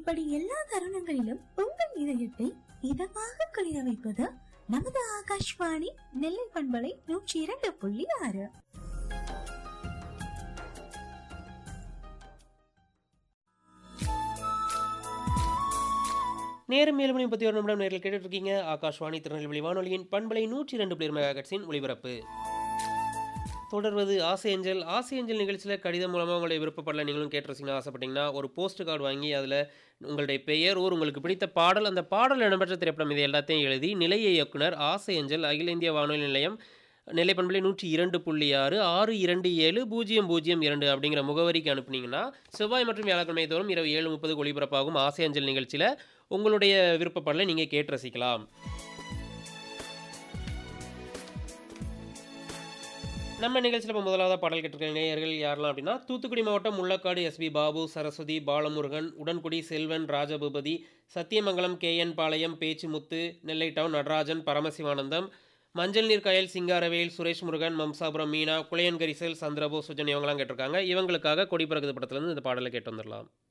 இப்படி எல்லா தருணங்களிலும் உங்கள் இதயத்தை இதமாக குளிர வைப்பது நமது ஆகாஷ்வாணி நெல்லை பண்பலை நூற்றி இரண்டு புள்ளி ஆறு நேரம் ஏழு மணி முப்பத்தி ஒரு நிமிடம் நேரில் கேட்டுட்டு இருக்கீங்க ஆகாஷ்வாணி திருநெல்வேலி வானொலியின் பண்பலை நூற்றி ரெண்டு புள்ளி மெகாகட்ஸின் ஒளிபரப்பு தொடர்வது ஆசை ஏஞ்சல் ஆசை ஏஞ்சல் நிகழ்ச்சியில் கடிதம் மூலமாக உங்களுடைய விருப்பப்படல நீங்களும் கேட்டுருச்சிங்கன்னா ஆசைப்பட்டீங்கன்னா ஒரு போஸ்ட் கார்டு வாங்கி அதில் உங்களுடைய பெயர் ஊர் உங்களுக்கு பிடித்த பாடல் அந்த பாடல் இடம்பெற்ற திரைப்படம் இது எல்லாத்தையும் எழுதி நிலைய இயக்குனர் ஆசை ஏஞ்சல் அகில இந்திய வானொலி நிலையம் நெல்லை பண்பலை நூற்றி இரண்டு புள்ளி ஆறு ஆறு இரண்டு ஏழு பூஜ்ஜியம் பூஜ்ஜியம் இரண்டு அப்படிங்கிற முகவரிக்கு அனுப்புனீங்கன்னா செவ்வாய் மற்றும் வியாழக்கிழமை தோறும் இரவு ஏழு முப்பது ஒளிபரப்பாகும் ஆசை அஞ்சல் நிகழ்ச்சியில் உங்களுடைய விருப்பப்படலை நீங்கள் கேட்டு ரசிக்கலாம் நம்ம நிகழ்ச்சியில் இப்போ முதலாவது பாடல் கேட்டிருக்க நேயர்கள் யாரெல்லாம் அப்படின்னா தூத்துக்குடி மாவட்டம் Mullakkadu SP Babu Saraswathi Balamurugan Udangudi Selvan Rajaboopathi Sathyamangalam KN Palayam Pechumuthu Nellai town Natarajan Paramasivanandam Manjal Neer கயல் சிங்காரவேல் சுரேஷ் முருகன் மம்சாபுரம் மீனா குளையன் கரிசல் சந்திரபோஸ் சுஜன் இவங்கெல்லாம் கேட்டிருக்காங்க இவங்களுக்காக கொடி பிறகுது படத்துலேருந்து இந்த பாடலை கேட்டு வந்துடலாம்